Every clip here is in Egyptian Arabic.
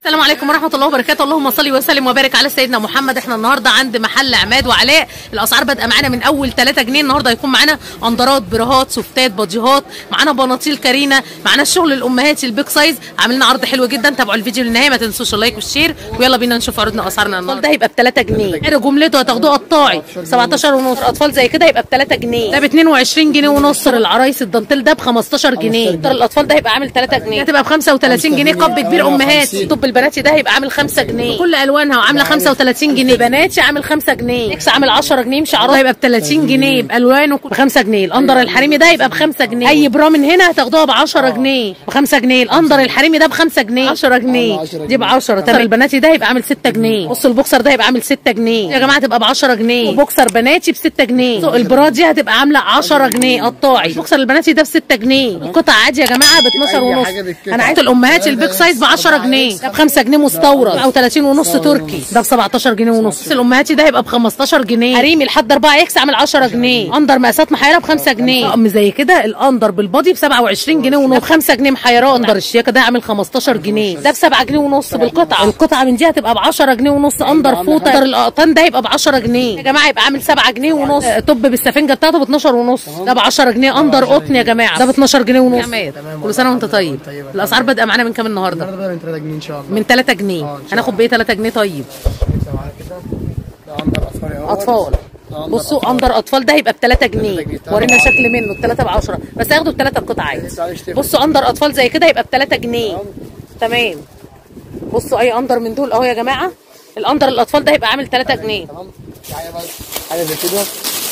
السلام عليكم ورحمه الله وبركاته اللهم صل وسلم وبارك على سيدنا محمد احنا النهارده عند محل عماد وعلاء الاسعار بادئه معانا من اول 3 جنيه النهارده هيكون معانا اندرات براهات سوفتات باديهات معانا بناطيل كارينا معانا الشغل الامهات البيك سايز عاملين عرض حلو جدا تابعوا الفيديو للنهايه ما تنسوش اللايك والشير ويلا بينا نشوف عروضنا اسعارنا النهارده ده هيبقى ب 3 جنيه سعر جملته هتاخدوه قطاعي 17 ونص اطفال زي كده يبقى ب 3 جنيه ده ب 22 جنيه ونص العرايس الدانتيل ده ب 15 جنيه دار الاطفال ده هيبقى عامل 3 جنيه هتبقى ب 35 جنيه قب كبير امهات الطب البناتي ده هيبقى عامل 5 جنيه كل الوانها وعامله 35 جنيه بناتي عامل 5 جنيه اكس عامل 10 جنيه مش عروض هيبقى ب 30 جنيه بالوانه ب 5 جنيه الاندر الحريمي ده هيبقى ب 5 جنيه اي برا من هنا هتاخدوها ب 10 جنيه ب 5 جنيه الاندر الحريمي ده ب 5 جنيه 10 جنيه دي ب 10 تمام البناتي ده هيبقى عامل 6 جنيه بص البوكسر ده هيبقى عامل 6 جنيه يا جماعه تبقى ب 10 جنيه بوكسر بناتي ب 6 جنيه البرا دي هتبقى عامله 10 جنيه قطاعي بوكسر البناتي ده ب 6 جنيه القطع عادي يا جماعه ب 12 ونص انا عايز الامهات البيك سايز ب 10 جنيه ده ب 5 جنيه مستورد او 30 ونص تركي ده ب 17 جنيه ونص الامهاتي ده هيبقى ب 15 جنيه حريمي لحد 4 اكس عامل 10 جنيه اندر مقاسات محيره ب 5 جنيه طقم زي كده الاندر بالبادي ب 27 جنيه ونص ب 5 جنيه محيرات اندر الشياكه ده عامل 15 جنيه ده ب 7 جنيه ونص بالقطعه القطعه من دي هتبقى ب 10 جنيه ونص اندر فوطه اندر الاقطان ده يبقى ب 10 جنيه يا جماعه يبقى عامل 7 جنيه ونص توب بالسفنجه بتاعته ب 12 ونص ده ب 10 جنيه اندر قطن يا جماعه ده ب 12 جنيه ونص كل سنه وانت طيب الاسعار بادئه معانا من كام النهارده النهارده بقى من 3 جنيه ان شاء الله من 3 جنيه آه، إن شاء هناخد بايه 3 جنيه طيب لسه معانا كده ده اندر اطفال اهوت. اطفال ده أندر بصوا اندر اطفال ده هيبقى ب 3 جنيه جنيه. ورينا شكل منه الثلاثه ب 10 بس هياخدوا بثلاثه قطع عادي لسه عايش تفرق. بصوا اندر اطفال زي كده يبقى ب 3 جنيه تمام بصوا اي اندر من دول اهو يا جماعه الاندر الاطفال ده هيبقى عامل 3 جنيه تمام في حاجه بقى حاجه زي كده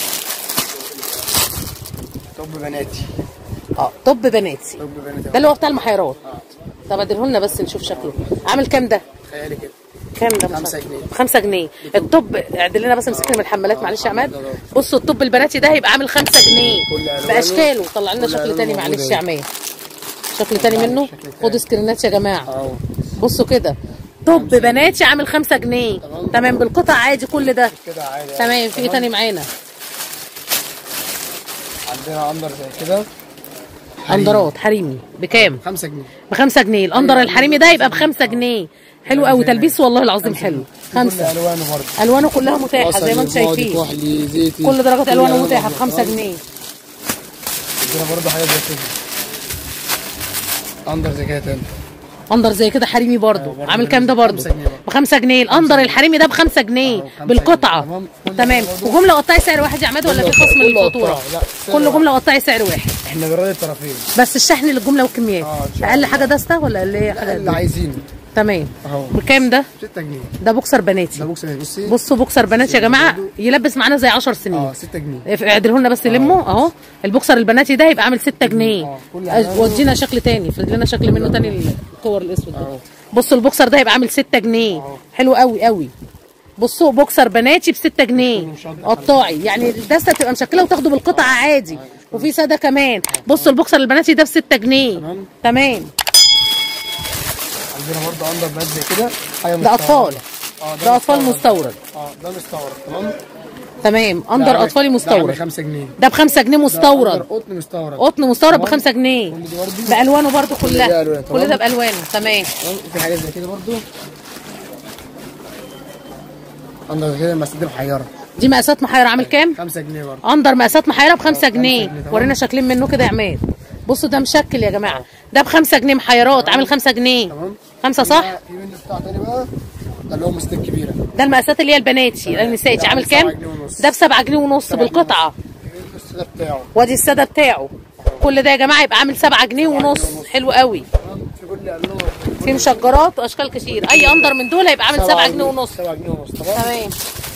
توب بناتي اه طب بناتي توب بناتي ده اللي هو بتاع المحيرات طب اديله لنا بس نشوف شكله عامل كام ده تخيلي كده كام ده خمسة جنيه. 5 جنيه الطب اعدل لنا بس مسكنا من الحمالات معلش يا عماد بصوا الطب البناتي ده هيبقى عامل 5 جنيه كل ألوانه. باشكاله طلع لنا كل شكل ألوانه تاني موجودة معلش اهي. يا عماد شكل تاني منه شكل تاني. خدوا سكرينات يا جماعه اهو بصوا كده طب بناتي عامل 5 جنيه تمام بالقطع عادي كل ده كده عادي تمام في ايه تاني معانا عندنا اندر زي كده اندرات حريمي بكام 5 جنيه ب 5 جنيه الاندر الحريمي ده يبقى ب 5 جنيه حلو قوي تلبيس والله العظيم حلو كل خمسة الوانه برضه الوانه كلها متاحه زي ما انتم بصل، شايفين كحلي زيتي كل درجات الوانه ألوانه متاحه ب موجودة. 5 تمام؟ جنيه عندنا برضه حاجه زي كده اندر زي كده تاني اندر زي كده حريمي برضو برضو عامل كام ده برضو خمسة جنيه برضو. ب 5 جنيه الاندر الحريمي ده ب 5 جنيه خمسة بالقطعه جنيه. تمام. كل تمام ده برضو. وجمله قطعي سعر واحد يا عماد ولا في كله- خصم كله للفاتوره قطاع. لا، سعر كل واحد. جمله قطعي سعر واحد احنا بنراضي الطرفين بس الشحن للجمله والكميات آه، إن شاء اقل الله. حاجه دستة ولا اللي هي حاجه اللي عايزينه تمام اهو بكام ده 6 جنيه ده بوكسر ده بناتي بوكس بصي بصوا بوكسر بنات يا جماعه يلبس معانا زي 10 اه سنين 6 جنيه اعدله لنا بس لمه اهو البوكسر البناتي ده يبقى عامل 6 جنيه اه، كل أج- ألوانه. ودينا شكل تاني افرد لنا شكل منه تاني الكور الاسود ده اهو. بصوا البوكسر ده هيبقى عامل 6 جنيه حلو قوي قوي بصوا بوكسر بناتي ب 6 جنيه قطاعي يعني الدسته تبقى مشكله وتاخده بالقطعه عادي وفي ساده كمان بصوا البوكسر البناتي ده ب 6 جنيه تمام. تمام عندنا برضه اندر بنات زي كده حاجه ده اطفال اه ده اطفال مستورد اه ده مستورد تمام تمام اندر اطفالي مستورد 5 جنيه ده ب 5 جنيه أندر مستورد قطن مستورد قطن مستورد ب تمام. 5 جنيه كل دي برضه بالوانه برضو كل كلها ده ألوان، كل ده تمام. بالوانه تمام تمام في حاجه زي كده برضه اندر زي كده مسدة محيره دي مقاسات محيره عامل كام 5 جنيه برضه اندر مقاسات محيره ب 5 جنيه جنيه، تمام. ورينا شكلين منه كده يا عماد بصوا ده مشكل يا جماعه ده ب 5 جنيه محيرات عامل 5 جنيه تمام 5 صح في منه بتاع تاني بقى ده اللي هو مستك كبيره ده المقاسات اللي هي البناتي النسائي ده عامل عامل كام سبعة جنيه ونص. ده ب 7 جنيه ونص بالقطعه في منه السده بتاعه وادي الساده بتاعه كل ده يا جماعه يبقى عامل 7 جنيه ونص حلو قوي تمام في كل الوان في مشجرات واشكال كتير اي اندر من دول هيبقى عامل 7 جنيه ونص 7 جنيه ونص تمام تمام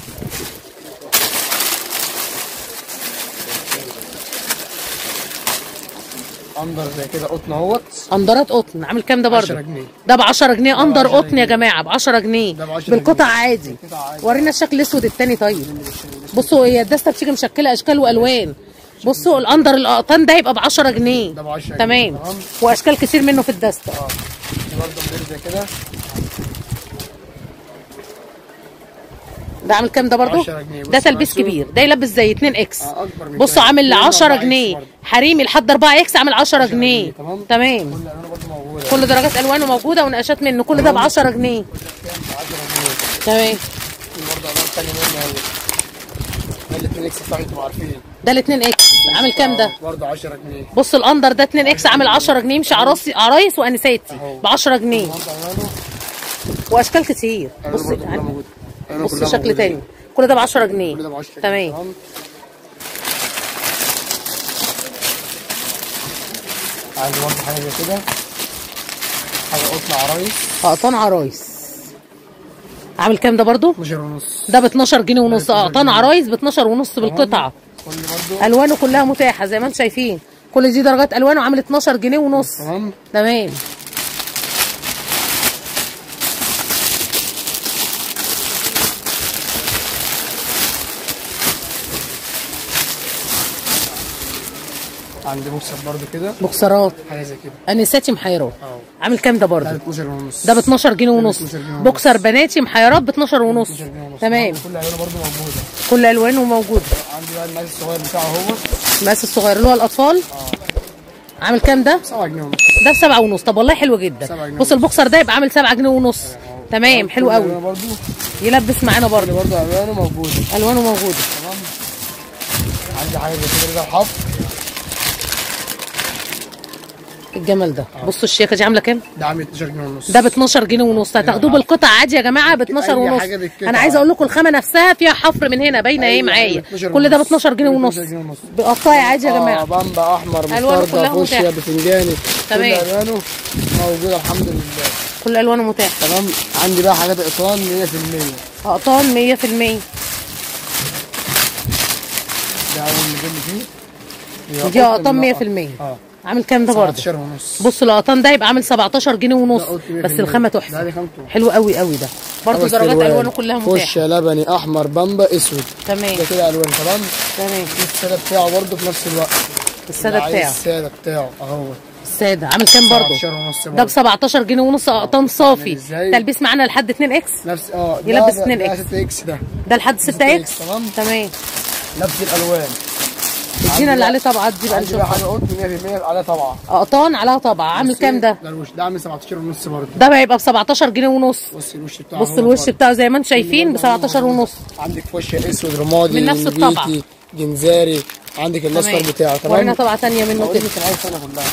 اندر زي كده قطن اهوت اندرات قطن عامل كام ده برضه 10 جنيه. ده ب 10 جنيه اندر 10 قطن يا جماعه ب 10 جنيه ده ب 10 بالقطع جنيه. عادي بالقطع عادي. ورينا الشكل الاسود التاني طيب بصوا هي الدسته بتيجي مشكله اشكال والوان بصوا الاندر الاقطان ده يبقى ب 10 جنيه ده ب 10 جنيه. تمام تمام. واشكال كتير منه في الدسته اه في برضه موديل زي كده ده عامل كام ده برضه 10 جنيه. ده بص تلبيس مقاسه. كبير ده يلبس زي 2 اكس آه، أكبر من بصوا كده. عامل منه 10 4 إكس جنيه برضه. حريمي لحد 4 اكس عامل 10 جنيه تمام تمام كل الالوان برضه موجوده كل درجات الوانه موجوده ونقاشات منه كل ده ب 10 جنيه تمام في برضه الوان تانية منه اهي ده الاثنين اكس بتاعي انتوا عارفين ده ال 2 اكس عامل كام ده برضه 10 جنيه بص الاندر ده 2 اكس عامل 10 جنيه يمشي عرايس عرايس وانساتي ب 10 جنيه برضه الوانه واشكال كتير بص الوانه برضه كلها موجوده الوانه بص كلها شكل موجودة. تاني كل ده ب 10 جنيه كل ده ب 10 جنيه تمام عندي برضه حاجه زي كده حاجه قطن عرايس اقطان عرايس عامل كام ده برضو 12 ونص ده ب 12 جنيه ونص اقطان عرايس ب 12 ونص بالقطعه كل برضه الوانه كلها متاحه زي ما انتم شايفين كل دي درجات الوانه عامل 12 جنيه ونص تمام تمام عندي بوكسر برضه كده بوكسرات حاجه زي كده انساتي محيرات اه عامل كام ده ده برضه 12 ونص ده ب 12 جنيه ونص 12 جنيه ونص. بوكسر بناتي محيرات ب 12 ونص 12 جنيه ونص تمام كل الوانه برضه موجوده كل الوانه موجوده عندي بقى المقاس الصغير بتاعه هو المقاس الصغير اللي هو الاطفال عامل كام ده 7 جنيه ونص ده ب 7 ونص طب والله حلو جدا سبعة جنيه بص البوكسر ده يبقى عامل 7 جنيه ونص تمام حلو كل قوي الوانه برضه يلبس معانا كل برضه برضه الوانه موجوده الوانه موجوده تمام عندي حاجه زي كده ده الحف الجمال ده بصوا الشياكه دي عامله كام ده عامل 12 جنيه ونص ده ب 12 جنيه ونص هتاخدوه بالقطع عادي يا جماعه ب 12 أي ونص حاجة بالقطعة. انا عايزه اقول لكم الخامه نفسها فيها حفر من هنا باينه ايه أي معايا حاجة ب 12 كل ده ب ونص. 12 جنيه كل ده ب ونص 12 جنيه ونص. بقطاعي عادي يا اه جماعه بامبا احمر ألوانه مستردة كلها فوشيا متاحة. بتنجاني تمام. كل الوانه موجوده الحمد لله كل الوانه متاحه تمام عندي بقى حاجات اقطان 100% اقطان 100% ده اول موديل فيه دي قطن اقطان منقط. 100% اه عامل كام ده برضه 17 ونص بص الاقطان ده يبقى عامل 17 جنيه ونص ده قطن بس 100%. الخامه ده تحفه دي خامته. حلو قوي قوي ده برضه خمس درجات ألوان. الوانه كلها متاحه فوشيا لبني احمر بامبا اسود تمام ده كده الوان تمام تمام الساده بتاعه برضه في نفس الوقت الساده اللي عايز بتاعه الساده بتاعه اهو الساده عامل كام برضه 17 ونص ده ب برضه 17 جنيه ونص اقطان صافي إزاي؟ تلبيس معانا لحد 2 اكس نفس اه ده- يلبس ده- 2 ده إكس. 6 اكس ده ده لحد 6 6 اكس إكس، تمام. تمام نفس الالوان ادينا اللي عليه طبعات دي بقى عندي بقى نشوفها حاجه قطن 100% عليها طبعا اقطان عليها طبعه عامل كام ده ده الوش ده عامل 17 ونص برضه ده بقى يبقى ب 17 جنيه ونص بص الوش بتاعه بص هو الوش برضه. بتاعه زي ما انتم شايفين ب 17 ونص عندك فوشيا اسود رمادي من نفس الطبعة. نبيتي جنزاري عندك الاصفر بتاعه ورينا تمام طبعه ثانيه منه اوريك كده العين السنه كلها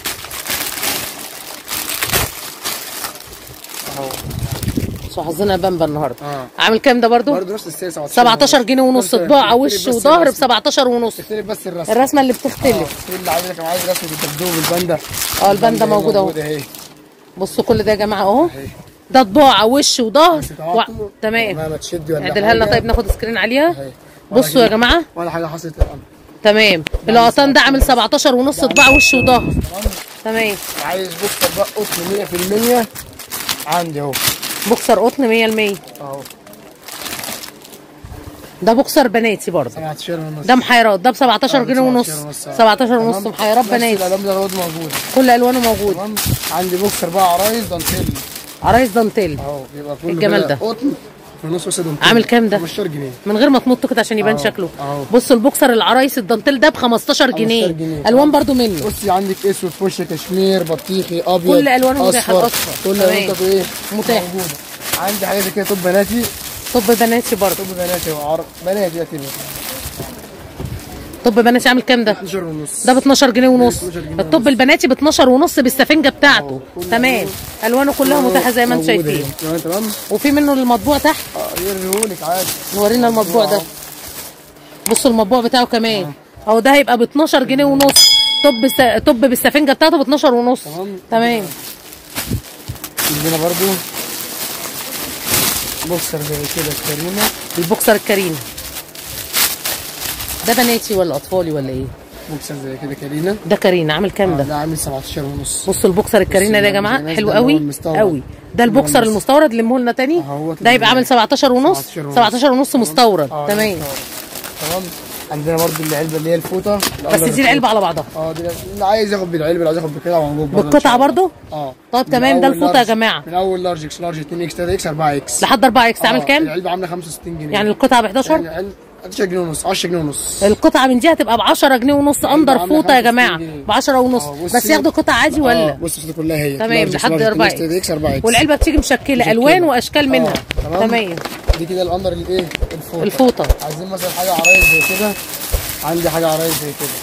اهو مش حظنا بامبا النهارده اه. عامل كام ده برضو برضه نفس السعر 17 17 جنيه ونص نفس- طباعه تختلف وش بس وظهر ب الرسم. 17 ونص تختلف بس الرسم الرسمه اللي اه بتختلف في اللي عايز لك عايز رسمه الدبدوب الباندا اه الباندا موجوده اهو اهي بصوا كل ده يا جماعه اهو اهي ده طباعه وش وظهر بس و... تعاطوا تمام ما تشدي ولا اعدلها لنا حاجة. طيب ناخد سكرين عليها اهي. بصوا يا جماعه ولا حاجه حصلت الامر تمام الاقطان ده عامل 17 ونص طباعه وش وظهر تمام تمام عايز بوكسر بقى قطن 100% عندي اهو بوكسر قطن 100% اهو ده بوكسر بناتي برضه 17 ونص ده محيرات ده ب 17 آه، جنيه ونص 17 ونص، آه. 17 ونص تمام؟ محيرات نفس بناتي الالوان ده برضه موجود كل الوانه موجود تمام عندي بوكسر بقى عرايس دانتيل عرايس دانتيل اهو بيبقى كله الجمال كده ده. قطن في النص بس دانتيل عامل كام ده؟ 15 جنيه من غير ما تنط كده عشان يبان أهو، شكله أهو. بصوا البوكسر العرايس الدانتيل ده ب 15 جنيه جنيه. الوان برضو منه بصي عندك اسود فوش كشمير بطيخي ابيض كل ألوانه متاحة، اصفر الأصفر. كل تمام. الوان ايه متاح. موجوده عندي حاجه زي كده طب بناتي طب بناتي برضو طب بناتي وعرق بناتي ده كده طب بناتي عامل كام ده 12 ونص ده ب 12 جنيه ونص 12 جنيه الطب البناتي ب 12 ونص بالسفنجه بتاعته أهو، كل تمام الوانه كلها متاحه زي ما انتم موجودة شايفين اهي. تمام تمام وفي منه المطبوع تحت اه يريهولك عادي نورينا المطبوع ده بصوا المطبوع بتاعه كمان اهو ده هيبقى ب 12 جنيه ونص طب س... طب بالسفنجه بتاعته ب 12 ونص تمام. تمام عندنا برضو بوكسر زي كده كريمه البوكسر الكريم ده بناتي ولا اطفالي ولا ايه بوكسر زي كده كريمه ده كارينا عامل كام ده ده عامل 17 ونص بصوا البوكسر الكارينا ده يا بصوا جماعه الناس حلو ده اللي هو قوي المستورد. قوي ده البوكسر اللي هو المستورد لمه لنا تاني أهو ده يبقى عامل 17 ونص 17 ونص. 17 ونص مستورد اه تمام تمام عندنا برضو العلبه اللي هي الفوطه بس دي العلبه على بعضها اه دي اللي عايز ياخد بالعلبه اللي عايز ياخد بكده موجود برضه إن بالقطعه شاء الله. برضو اه طيب من تمام ده أول الفوطه يا لارج- جماعه من اول لارج اكس لارج 2 اكس 3 اكس 4 اكس لحد 4 اكس عامل آه، كام العلبه عامله 65 جنيه يعني القطعه ب 11 يعني العلبة- 11 جنيه ونص 10 جنيه ونص القطعه من دي هتبقى ب 10 جنيه ونص اندر عاملة فوطه يا 65 جماعه جنيه. ب 10 ونص آه، بصي. بس ياخدوا قطعه عادي اه ولا بص الفوطه كلها هي تمام لارج، لحد لارج، 4 اكس اكس 4 اكس والعلبه بتيجي مشكله الوان واشكال منها آه، تمام. تمام دي كده الاندر الايه الفوطه الفوطه عايزين مثلا حاجه عرايس زي كده عندي حاجه عرايس زي كده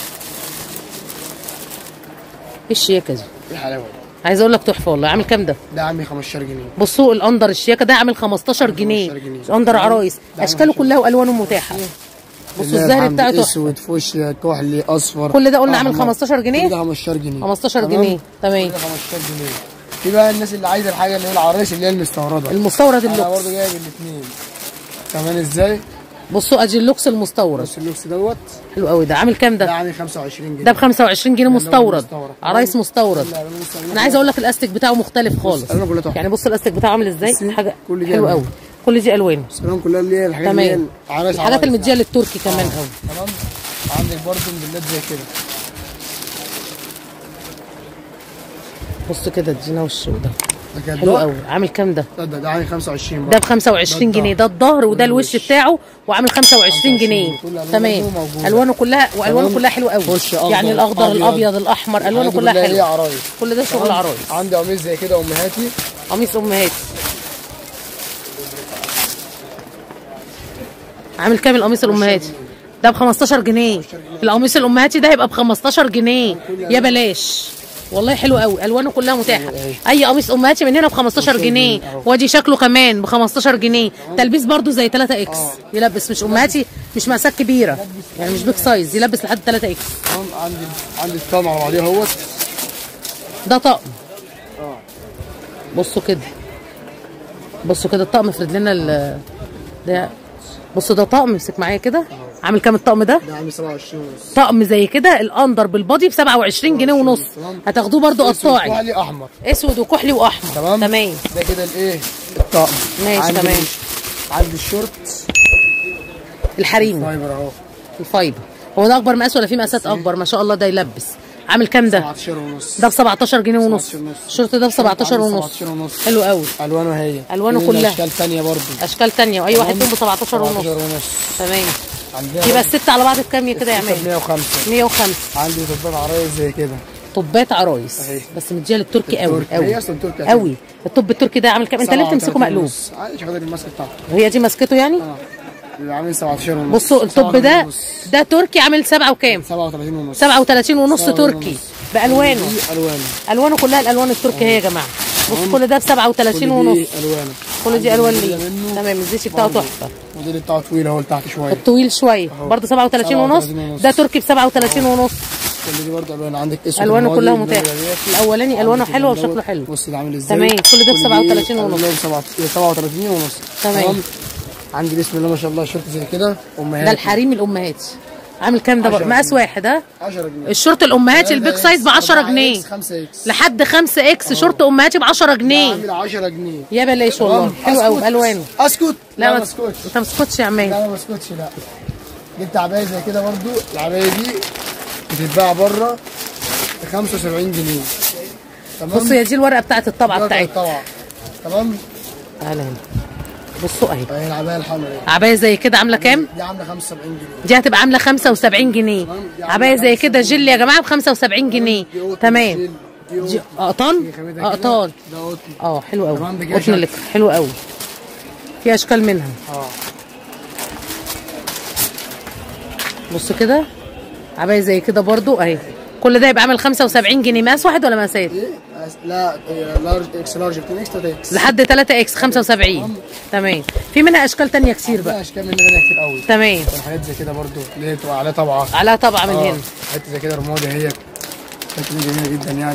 ايه الشياكه دي ايه الحلاوه دي عايزه اقول لك تحفه والله عامل كام ده ده عامل 15 جنيه بصوا الاندر الشياكه ده عامل 15 جنيه 15 جنيه. الاندر عرايس ده اشكاله عامل كلها والوانه متاحه بصوا اللي هي الزهر الحمد بتاعه تحفه اسود فوشيا كحلي اصفر كل ده قلنا عامل أحمر. 15 جنيه؟ كل ده 15 جنيه 15 تمام؟ جنيه تمام كل ده 15 جنيه في بقى الناس اللي عايزه الحاجه اللي هي العرايس اللي هي المستورده المستورد انا اللوكس برضه جايب الاثنين كمان ازاي بصوا ادي اللوكس المستورد بص اللوكس دوت حلو قوي ده عامل كام ده ده عامل 25 جنيه ده ب 25 جنيه ده مستورد مستورد. عرايس مستورد لا، أنا لسه- انا عايزه اقول لك الاستيك بتاعه مختلف خالص ألوانه كلها تحفة. يعني بص الاستيك بتاعه عامل ازاي بصي، حاجه كل دي حلو ألوان. قوي كل دي الوان السلام كلها اللي هي الحاجات اللي هي تمام العرايس الحاجات عرايس المديه للتركي كمان قوي تمام عندك برضه موديلات زي كده بص كده ادينا وش ده ده كان حلو ده- قوي عامل كام ده ده ده ده عامل 25 ده برضه ب 25 ده جنيه ده الظهر وده الوش والوش. بتاعه وعامل 25 جنيه كل ألوانه تمام موجودة. الوانه كلها والوانه تمام. كلها حلوه قوي خش أخضر، يعني الاخضر أبيض. الابيض الاحمر الوانه الحاجات دي كلها كلها هي حلوه عرايس كل ده شغل تمام؟ عرايس عندي قميص زي كده امهاتي قميص امهاتي عامل كام القميص الامهاتي ده ب 15 جنيه القميص الامهاتي ده هيبقى ب 15 جنيه يا بلاش والله حلو قوي الوانه كلها متاحه اي قميص امهاتي من هنا ب 15 جنيه وادي شكله كمان ب 15 جنيه تلبيس برضو زي 3 اكس يلبس مش امهاتي مش مقاسات كبيره يعني مش بيك سايز يلبس لحد 3 اكس تمام عندي عندي الطقم على بعضيه اهوت ده طقم بصوا كده بصوا كده الطقم افرد لنا ال ده بصوا ده طقم امسك معايا كده عامل كام الطقم ده ده عامل 27 ونص طقم زي كده الاندر بالبادي ب 27 جنيه ونص هتاخدوه برضو قطاعي كحلي احمر اسود وكحلي واحمر تمام تمام ده كده الايه الطقم ماشي، عندي تمام. عندي الشورت الحريمي فايبر اهو الفايبر هو ده اكبر مقاس ولا في مقاسات اكبر ما شاء الله ده يلبس عامل كام ده 17 ونص ده ب 17 جنيه ونص 17 ونص. الشورت ده ب 17 عامل ونص 17 ونص حلو قوي الوانه هي ألوانه في كلها. اشكال ثانيه برضه اشكال تانية واي واحد فيهم ب 17 ونص 17 ونص تمام عندنا يبقى الست على بعض بكام كده يا ب عماد 105 105 عندي طباخ عرايس زي كده طبات عرايس أهي. بس مديها للتركي قوي التركي. قوي هي أصلاً تركي قوي الطب التركي ده عامل كام انت ليه بتمسكه 37 مقلوب ونص. عايش خاطر الماسك بتاعته هي دي مسكته يعني اه بيبقى عامل 17 ونص بصوا الطب 37 ده ونص. ده تركي عامل 7 وكام 37 ونص 37 ونص 37 تركي ونص. بالوانه دي الوانه الوانه كلها الالوان التركي هي يا جماعه بص كل ده ب كل 37 دي ونص الوانه كل دي عندي الوان موديل ليه منه تمام الزيت بتاعه برضه. تحفه الموديل بتاعه طويل اهو لتحت شويه الطويل شويه برضه 37 ونص 37 ونص. ده تركي ب 37 ونص كل دي برضه الوان عندك اسود الوانه رمادي، كلها اللون متاحه الرياضي. الاولاني الوانه عندك حلوه اللون وشكله دوت. حلو بص ده عامل ازاي تمام، كل ده ب 37 ونص. ونص 37 ونص تمام. عندي بسم الله ما شاء الله شورت زي كده امهات ده الحريم الامهات عامل كام ده بقى؟ 10 مقاس جنيه. واحد ها 10 جنيه الشورت الامهاتي البيك سايز ب 10 جنيه 5 اكس لحد 5 اكس شورت امهاتي ب 10 جنيه عامل 10 جنيه يا بلاش والله تمام. حلو قوي أسكت. بالوانه اسكت لا ما ما اسكتش انت ما تسكتش يا عماد لا ما بسكتش لا جبت عبايه زي كده برضو العبايه دي بتتباع بره ب 75 جنيه تمام بصوا هي دي الورقه بتاعت الطبعه ده بتاعتها طبعا تمام تعالى هنا بصوا اهي اهي العبايه الحمراء دي. عبايه زي كده عامله كام؟ دي عامله 75 جنيه دي هتبقى عامله 75 جنيه عبايه زي كده جل يا جماعه ب 75 جنيه دي قطن تمام جيل، دي دي قطن. قطان دي خامتها كده. قطان ده قطن اه حلو قوي تمام، ده قطن جشع. لك حلو قوي في اشكال منها اه بص كده عبايه زي كده برضو اهي كل ده يبقى عامل 75 جنيه مقاس واحد ولا مقاسات؟ ايه أس- لا إيه، لارج اكس لارج 2 اكس 3 اكس لحد 3 اكس 75 تمام في منها اشكال تانية كتير بقى بقى اشكال من هنا كتير قوي تمام حاجات زي كده برضو اللي هي بتبقى عليها طبعه عليها طبعا من آه، هنا حته زي كده رمادي هي شكل جميله جدا يعني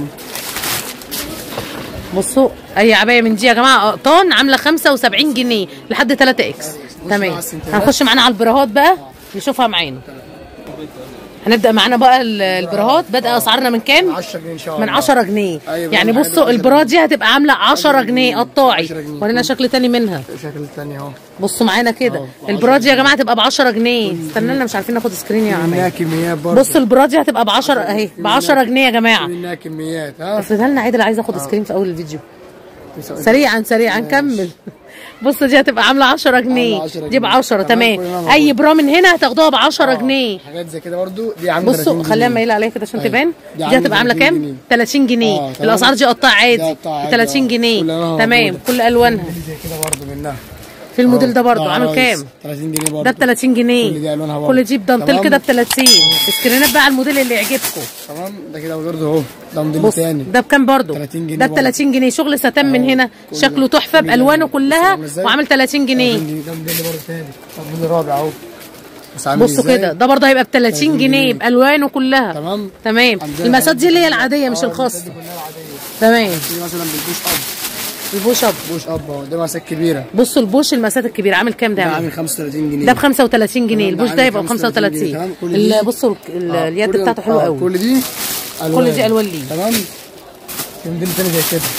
بصوا اي عبايه من دي يا جماعه قطان عامله 75 جنيه لحد 3 اكس تمام مع السنتينات. هنخش معانا على البراهات بقى نشوفها معانا هنبدا معانا بقى ال- البراهات بدا اسعارنا من كام 10 جنيه ان شاء الله من 10 جنيه أيوة، يعني من بصوا حاجة البرا دي هتبقى عامله 10 جنيه قطاعي 10 جنيه. ورينا شكل تاني منها شكل تاني اهو بصوا معانا كده اه، البرا دي يا جماعه هتبقى ب 10 جنيه استنى لنا مش عارفين ناخد سكرين يا منها عماد كميات برضه بصوا البرا دي هتبقى ب 10 اهي ب 10 جنيه يا جماعه منها كميات ها افرضها لنا عادل عايز اخد سكرين في اول الفيديو سريعا سريعا كمل بص دي هتبقى عامله 10 جنيه 10 دي ب جنيه. 10 تمام، كلنا تمام موجود. اي برا من هنا هتاخدوها ب 10 جنيه حاجات زي كده برضو دي عامله 30 بصوا جنيه. خليها مايله عليها كده عشان أيوة. تبان دي دي عاملة هتبقى عامله 30 كام جنيه. 30 جنيه آه، تمام. الاسعار دي قطاع دي عادي قطاع عادي، 30 آه. جنيه كلها تمام موجودة. كل الوانها دي زي كده برضو منها في الموديل أهو. ده برضو ده عامل عرايس. كام 30 جنيه برضو ده ب 30 جنيه كل دي ألوانها برضو. كل دي بدانتيل تمام. كده ب 30 سكرينات بقى على الموديل اللي يعجبكم تمام ده كده برضو اهو ده موديل بص تاني ده بكام برضو 30 جنيه ده ب 30 جنيه شغل ستان من أهو. هنا كل شكله ده. تحفه كل ده. بالوانه بص كلها عامل إزاي؟ وعامل 30 جنيه 30 جنيه ده موديل برضو تاني ده موديل رابع اهو بس عامل بصوا إزاي؟ كده ده برضه هيبقى ب 30 30 جنيه جنيه. بالوانه كلها تمام تمام عندنا المقاسات الحاجات دي اللي هي كلها. العاديه مش آه، الخاصه المقاسات دي كلها العاديه تمام في مثلا بالبوش اب البوش اب بوش اب اهو ده مقاسات كبيره بصوا البوش المقاسات الكبيره عامل كام ده ده يا عم عامل 35 جنيه ده ب 35 جنيه تمام، ده البوش ده عامل يبقى ب 35 جنيه، 35 تمام، كل دي- ال- بصوا ال- آه، اليد كل- بتاعته حلوه آه، قوي كل دي كل دي ألوان ليه. تمام في موديل تاني زي كده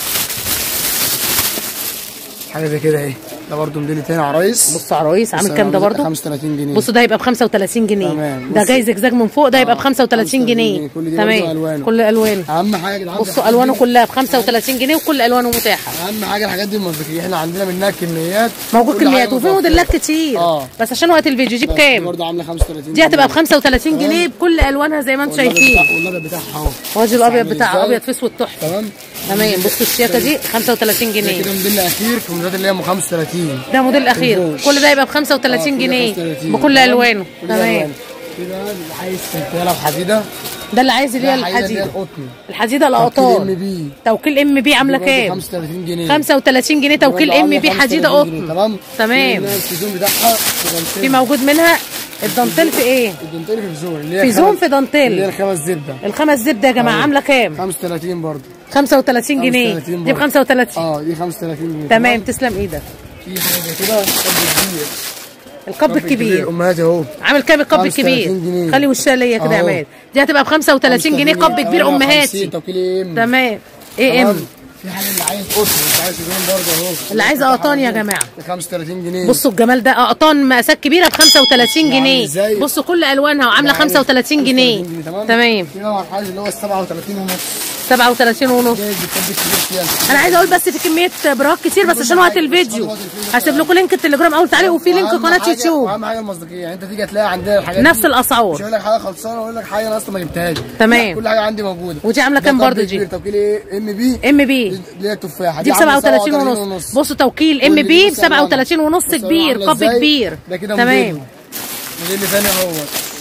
حاجه زي كده اهي ده برضه موديل تاني عرايس بصوا عرايس عامل بس كام ده برضه 35 جنيه بصوا ده يبقى ب 35 جنيه تمام، ده بص. جاي زجزاج من فوق ده يبقى ب آه، 35 جنيه جنيه. كل دي برضه تمام ألوانه. كل الوانه اهم حاجه يا جدعان بصوا الوانه كلها ب 35 جنيه وكل الوانه متاحه اهم حاجه الحاجات دي المصداقيه احنا عندنا منها كميات موجود كل كميات حاجة وفي متوفرة. موديلات كتير آه. بس عشان وقت الفيديو دي بس بكام برضه عامله 35 دي هتبقى ب جنيه. 35 جنيه بكل الوانها زي ما انتم شايفين والنبي بتاعها اهو وادي الابيض عامل بتاع إزاي؟ ابيض في اسود تحفه تمام تمام بصوا الشياكه دي 35 ده جنيه كده موديل اخير في الموديلات اللي هي ام 35 ده موديل اخير البوش. كل ده يبقى ب 35 آه، كل جنيه 35. بكل تمام؟ الوانه كل تمام ألوانه. كده اللي عايز سلسله وحديده ده اللي عايز اللي هي ده حقيقة اللي هي الحديده القطن الحديده ام القطان بي توكيل ام بي عامله كام 35 جنيه 35 جنيه توكيل برضه ام عاملة بي حديده 35 جنيه. قطن تمام تمام. في الزوم بتاعها في موجود منها الدانتيل في ايه الدنتيل في الزوم اللي هي في زوم خمس- في اللي هي دانتيل الخمس زبده الخمس زبده يا جماعه أهو. عامله كام 35 برضه 35 جنيه 35 دي ب برضه. 35 اه دي 35 جنيه تمام تسلم ايدك في حاجه زي كده قبل كبير الكب الكبير امهات اهو عامل كام الكب 35 الكبير جنيه. خلي وشها ليا كده يا أهو. عماد دي هتبقى ب 35 جنيه كب كبير امهاتي توكيل ام تمام ايه ام في حاجه اللي عايز قطن اللي عايز زوم برضه اهو اللي عايز قطان يا جماعه ب 35 جنيه بصوا الجمال ده قطان مقاسات كبيره ب 35 عامل جنيه إزاي؟ بصوا كل الوانها وعامله 35 جنيه تمام تمام في نوع الحاجه اللي هو ال 37 ونص 37 ونص جايز بالكب الكبير فيها انا عايزه اقول بس في كميه براك كتير بس عشان وقت الفيديو هسيب لكم لينك التليجرام اول تعليق وفي لينك وأهم قناه حاجة- يوتيوب واهم حاجه المصداقيه يعني انت تيجي تلاقي عندنا الحاجات نفس دي. مش الاسعار هقول لك حاجه خلصانه واقول لك حاجه انا اصلا ما جبتهاش تمام. لا، كل حاجه عندي موجوده ودي عامله ده كام كب برضه كبير، دي توكيل ايه ام بي ام بي اللي هي التفاحه دي ب عاملة 37 ونص بصوا توكيل ام كل دي بي ب بص ألوانها. 37 ونص بص كبير ألوانها كب إزاي؟ كبير ده كده تمام موديل موديل ثاني اهو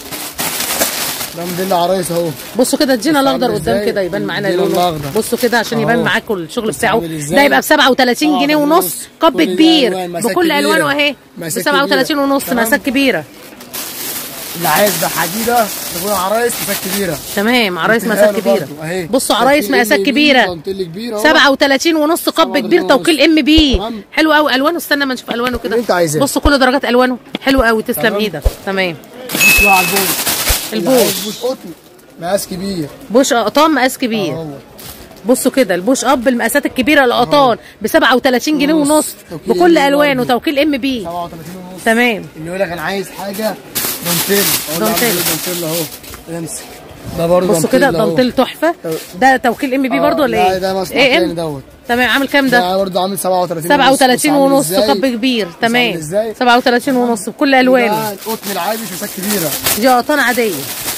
ده موديل عرايس اهو بصوا كده ادينا بص الاخضر عامل قدام إزاي؟ كده يبان معانا ادينا لونه الأخضر. بصوا كده عشان يبان أهو. معاكم الشغل بص بتاعه عامل إزاي؟ ده يبقى ب 37 جنيه آه، ونص ونص. كب كل دي كبير ألوان، مقاسات بكل كبيرة. الوانه اهي ب مقاسات 37 كبيرة. ونص تمام. مقاسات كبيره اللي عايز بحديده تكون عرايس مسات كبيره تمام عرايس اديها مقاسات له كبيره برضه، أهي. بصوا عرايس توكيل مقاسات MB، كبيره دانتيل كبير اهو 37 ونص قب 37 كبير ونص. توكيل ام بي تمام. حلو قوي الوانه استنى ما نشوف الوانه كده اللي أنت عايزاه. بصوا كل درجات الوانه حلو قوي تسلم تمام. ايدك تمام بص بقى على البوش اللي البوش. عايز بوش قطن مقاس كبير بوش قطان مقاس كبير اهو بصوا كده البوش اب المقاسات الكبيره القطان ب 37 جنيه ونص. ونص توكيل بكل MB الوانه برضه. توكيل ام بي 37 ونص تمام اللي يقول لك انا عايز حاجه دانتيل أقول له دانتيل. اعمل إيه؟ دانتيل اهو امسك ده برضه بصوا كده أهو. دانتيل تحفه ده توكيل ام بي آه، برضه ولا لا، ايه؟ ده مصنع ايه تاني ام دوت تمام عامل كام ده؟ ده برضه عامل 37 37 عامل ونص إزاي؟ كب كبير عامل تمام إزاي؟ 37 ونص بكل الوانه ده القطن العادي في مسات كبيره دي قطان عاديه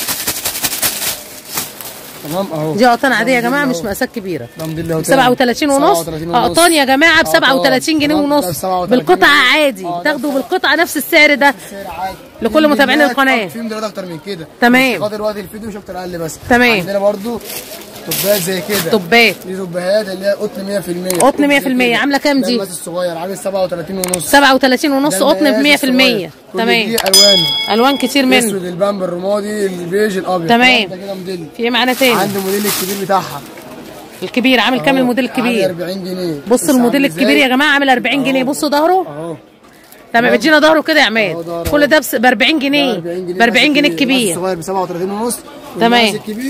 تمام اهو دي قطان عاديه يا ده جماعه موديل مش أهو. مقاسات كبيره ده موديل اهو 37 ونص 37 ونص. قطان يا جماعه ب آه، 37 جنيه تمام، ده ب ونص 37 بالقطعه جنيه. عادي آه، ده تاخدوا ب بالقطعه نفس السعر ده سعر عادي لكل في متابعين موديلات- القناة. في موديلات اكتر من كده تمام. بس خاطر وقت الفيديو مش اكتر اقل بس تمام. عندنا برضو طبات زي كده طبات دي طبات اللي هي قطن 100% قطن 100% زي كده. عاملة كام ده دي؟ المقاس الصغير عامل 37 ونص 37 ونص ده قطن ب المقاس 100% الصغير. كل تمام دي الوان الوان كتير منه الاسود البامب الرمادي البيج الابيض تمام. ده كده موديل في ايه معانا تاني عندي موديل الكبير بتاعها الكبير عامل كام أهو. الموديل عامل الكبير 40 جنيه بصوا بص الموديل عامل الكبير إزاي؟ يا جماعه عامل 40 جنيه بصوا ظهره اهو تمام ادينا ظهره كده يا أهو عماد ظهره كل ده ب 40 جنيه ب 40 جنيه الكبير الصغير ب 37 ونص تمام. والمقاس الكبير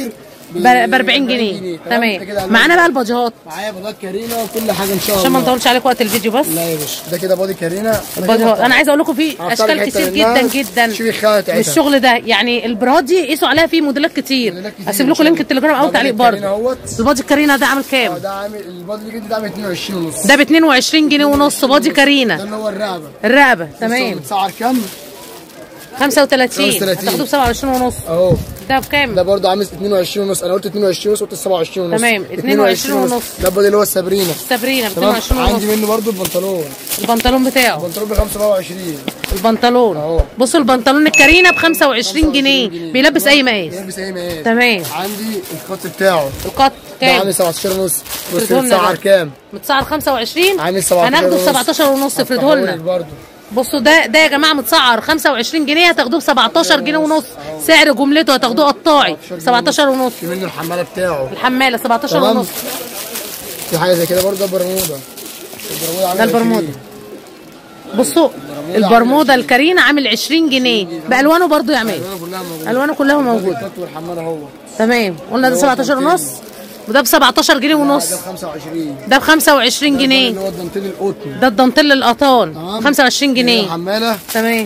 ب 40 جنيه تمام كده معانا بقى البادجات معايا بيضات كارينا وكل حاجه ان شاء الله عشان ما نطولش عليكم وقت الفيديو بس لا يا باشا ده كده بادي كارينا البادجات انا عايزه اقول لكم في هختار اشكال الحتة كتير منها. جدا جدا شوفي الخامة من بتاعتها. الشغل ده يعني البراد دي قيسوا عليها في موديلات كتير موديلات كتير هسيب إن لكم شاء لينك الله. التليجرام او ده تعليق بادي كارينا برضه اهوت البادي الكارينا ده عامل اه كام ده عامل البادي الجديد ده عامل 22 ونص ده ب 22 جنيه ونص بادي ده كارينا اللي هو الرقبه الرقبه بص هو تمام متسعر كام 35 35. هتاخدوه ب 27 ونص اهو ده بكام ده برضه عامل 22 ونص انا قلت 22 ونص قلت 27 ونص تمام، 22 ونص. ده البادي اللي هو السابرينا سابرينا ب تمام 22 ونص عندي منه برضه البنطلون البنطلون بتاعه البنطلون ب 25 البنطلون اهو. بصوا البنطلون الكارينا ب 25 جنيه جنيه. بيلبس اي مقاس بيلبس اي مقاس تمام عندي الخط بتاعه القط ده كام عامل 17 ونص بص افرضه لنا متسعر ده. كام متسعر 25 عامل 17 هناخده ب ونص. 17 ونص افرضه هفتحهولك لنا برضه بصوا ده ده يا جماعه متسعر 25 جنيه هتاخدوه ب 17 جنيه ونص سعر جملته هتاخدوه قطاعي 17 ونص في منه الحماله بتاعه الحماله 17 تمام. ونص في حاجه زي كده برضه ده برمودا البرمودا عامل ده البرمودا. 20. بصوا البرمودا الكارينا عامل 20 جنيه بالوانه برضو يا عماد الألوان كلها موجوده الوانه كلها موجوده الخط والحماله هو تمام قلنا ده هو 17 الدانتيل. ونص وده ب 17 جنيه ده ب ونص 25 ده ب 25 اللي جنيه هو الدانتيل القطن ده الدانتيل القطان تمام 25 جنيه الحماله تمام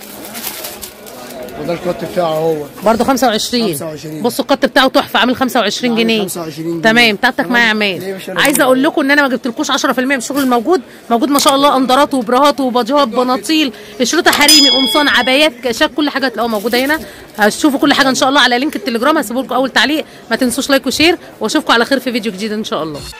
وده الخط بتاعه هو برضه 25 25. بصوا القط بتاعه تحفه عامل 25 عامل جنيه 25 جنيه. تمام بتاعتك تمام. معايا يا ليه عماد مش أنا عايزه اقول لكم ان انا ما جبتلكوش 10% من الشغل الموجود موجود ما شاء الله اندرات وبراهات وبادجات بناطيل شروطه حريمي قمصان عبايات كشاف كل حاجه هتلاقوها موجوده هنا هتشوفوا كل حاجه ان شاء الله على لينك التليجرام هسيبه لكم اول تعليق ما تنسوش لايك وشير واشوفكم على خير في فيديو جديد ان شاء الله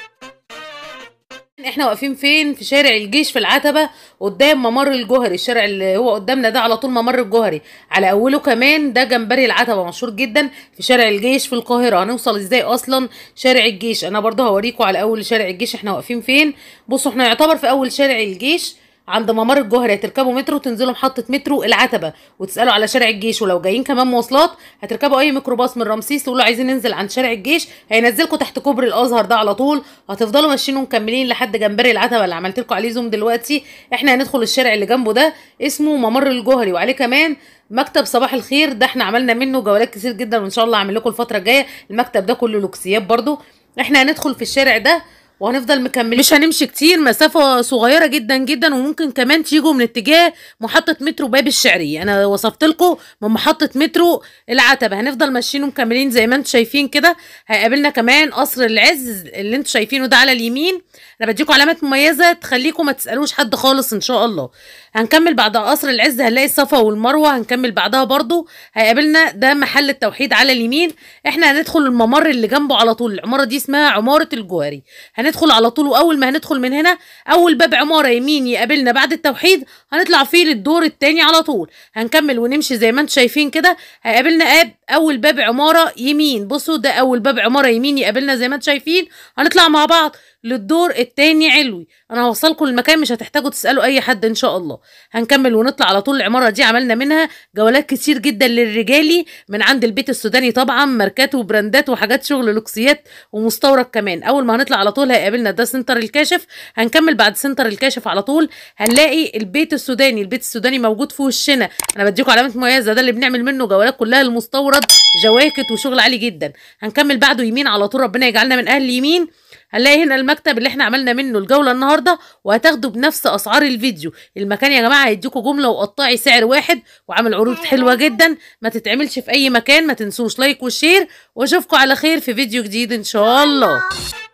احنا واقفين فين في شارع الجيش في العتبة قدام ممر الجوهري الشارع اللي هو قدامنا ده على طول ممر الجوهري على اوله كمان ده جمبري العتبة مشهور جدا في شارع الجيش في القاهرة هنوصل ازاي اصلا شارع الجيش انا برضه هوريكم على اول شارع الجيش احنا واقفين فين بصوا احنا يعتبر في اول شارع الجيش عند ممر الجوهري هتركبوا مترو تنزلوا محطة مترو العتبة وتسألوا على شارع الجيش ولو جايين كمان مواصلات هتركبوا أي ميكروباص من رمسيس تقولوا عايزين ننزل عند شارع الجيش هينزلكم تحت كوبري الأزهر ده على طول هتفضلوا ماشيين ومكملين لحد جمبري العتبة اللي عملت لكم عليه زوم دلوقتي احنا هندخل الشارع اللي جنبه ده اسمه ممر الجوهري وعليه كمان مكتب صباح الخير ده احنا عملنا منه جولات كتير جدا وان شاء الله هعمل لكم الفترة الجاية المكتب ده كله لوكسيات برضو احنا هندخل في الشارع ده وهنفضل مكملين مش هنمشي كتير مسافة صغيرة جدا جدا وممكن كمان تيجوا من اتجاه محطة مترو باب الشعرية انا وصفت لكم من محطة مترو العتبة هنفضل ماشيين ومكملين زي ما انتم شايفين كده هيقابلنا كمان قصر العز اللي انتم شايفينه ده على اليمين انا بديكم علامات مميزة تخليكم ما تسألوش حد خالص ان شاء الله هنكمل بعد قصر العز هنلاقي الصفا والمروة هنكمل بعدها برضو هيقابلنا ده محل التوحيد على اليمين احنا هندخل الممر اللي جنبه على طول العمارة دي اسمها عمارة الجوهري هندخل على طول واول ما هندخل من هنا اول باب عمارة يمين يقابلنا بعد التوحيد هنطلع فيه للدور التاني على طول هنكمل ونمشي زي ما انتم شايفين كده هيقابلنا اب اول باب عمارة يمين بصوا ده اول باب عمارة يمين يقابلنا زي ما انتم شايفين هنطلع مع بعض للدور التاني علوي انا هوصلكم المكان مش هتحتاجوا تسالوا اي حد ان شاء الله هنكمل ونطلع على طول العماره دي عملنا منها جولات كتير جدا للرجالي من عند البيت السوداني طبعا ماركات وبراندات وحاجات شغل لوكسيات ومستورد كمان اول ما هنطلع على طول هيقابلنا ده سنتر الكاشف هنكمل بعد سنتر الكاشف على طول هنلاقي البيت السوداني البيت السوداني موجود في وشنا انا بديكم علامات مميزه ده اللي بنعمل منه جولات كلها المستورد جواكت وشغل عالي جدا هنكمل بعده يمين على طول ربنا يجعلنا من اهل اليمين هنلاقي هنا المكتب اللي احنا عملنا منه الجوله النهارده وهتاخدوا بنفس اسعار الفيديو المكان يا جماعه هيديكم جمله وقطاعي سعر واحد وعامل عروض حلوه جدا ما تتعملش في اي مكان ما تنسوش لايك وشير واشوفكم على خير في فيديو جديد ان شاء الله